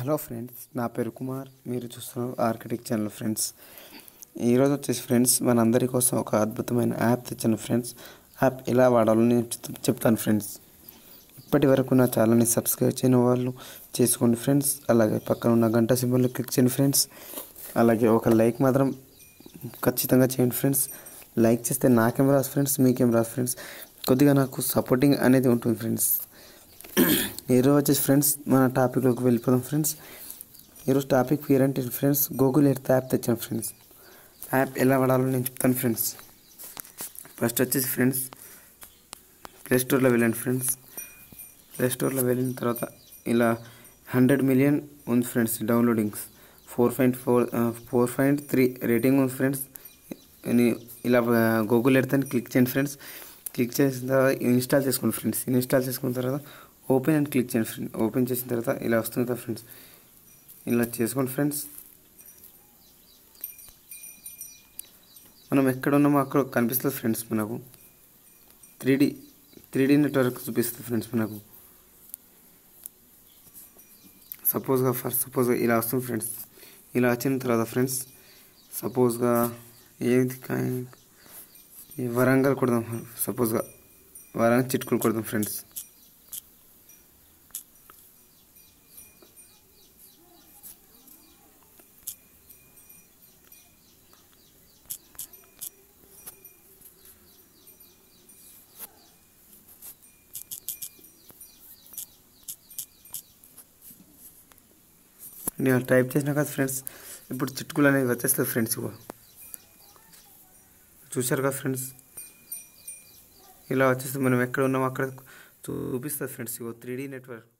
hello friends నా పేరు కుమార్ మీరు చూస్తున్నారు ఆర్కిటెక్ట్ ఛానల్ ఫ్రెండ్స్ ఈరోజు వచ్చేసి ఫ్రెండ్స్ మనందరి కోసం ఒక అద్భుతమైన యాప్ తెచ్చాను ఫ్రెండ్స్ యాప్ ఎలా వాడాలో నేను చెప్- చెప్తాను ఫ్రెండ్స్ ఇప్పటి వరకు నా ఛానల్ని సబ్స్క్రైబ్ చేయని వాళ్ళు చేసుకోండి ఫ్రెండ్స్ అలాగే పక్కన ఉన్న గంట సింబల్ని క్లిక్ చేయండి ఫ్రెండ్స్ అలాగే ఒక లైక్ మాత్రం ఖచ్చితంగా చేయండి ఫ్రెండ్స్ లైక్ చేస్తే నాకేం రాదు ఫ్రెండ్స్ మీకేం రాదు ఫ్రెండ్స్ కొద్దిగా నాకు సపోర్టింగ్ అనేది ఉంటుంది ఫ్రెండ్స్ ఈరోజు వచ్చేసి ఫ్రెండ్స్ మన టాపిక్లోకి వెళ్ళిపోదాం ఫ్రెండ్స్ ఈరోజు టాపిక్ పేరు అంటే ఫ్రెండ్స్ గూగుల్ ఎర్త్ యాప్ తెచ్చాను ఫ్రెండ్స్ యాప్ ఎలా వాడాలో నేను చెప్తాను ఫ్రెండ్స్ ఫస్ట్ వచ్చేసి ఫ్రెండ్స్ ప్లే స్టోర్లో వెళ్ళండి ఫ్రెండ్స్ ప్లే స్టోర్లో వెళ్ళిన తర్వాత ఇలా హండ్రెడ్ మిలియన్ ఉంది friends downloadings four point four four point three rating ఉంది ఫ్రెండ్స్ ని- ఇలా గూగుల్ ఎర్త్ అని క్లిక్ చేయండి ఫ్రెండ్స్ క్లిక్ చేసిన తర్వాత ఇన్స్టాల్ చేసుకోండి ఫ్రెండ్స్ ఇన్స్టాల్ చేసుకున్న తర్వాత ఓపెన్ అని క్లిక్ చేయండి ఫ్రెండ్ ఓపెన్ చేసిన తర్వాత ఇలా వస్తుంది కదా ఫ్రెండ్స్ ఇలా చేసుకోండి ఫ్రెండ్స్ మనం ఎక్కడ ఉన్నామో అక్కడ కనిపిస్తుంది ఫ్రెండ్స్ మనకు three D three D network చూపిస్తుంది ఫ్రెండ్స్ మనకు సపోజ్గా ఫస్ట్ సపోజ్గా ఇలా వస్తుంది ఫ్రెండ్స్ ఇలా వచ్చిన తర్వాత ఫ్రెండ్స్ సపోజ్గా ఏది కా- ఈ వరంగల్ కొడదాం సపోజ్గా వరంగల్ చిట్కులు కొడదాం ఫ్రెండ్స్ నేను టైప్ చేసిన కదా ఫ్రెండ్స్ ఇప్పుడు చిట్కులు అనేది వచ్చేస్తుంది ఫ్రెండ్స్ ఇగో చూశారు కదా ఫ్రెండ్స్ ఇలా వచ్చేసి మనం ఎక్కడ ఉన్నామో అక్కడ చూపిస్తుంది ఫ్రెండ్స్ ఇగో త్రీ డీ నెట్వర్క్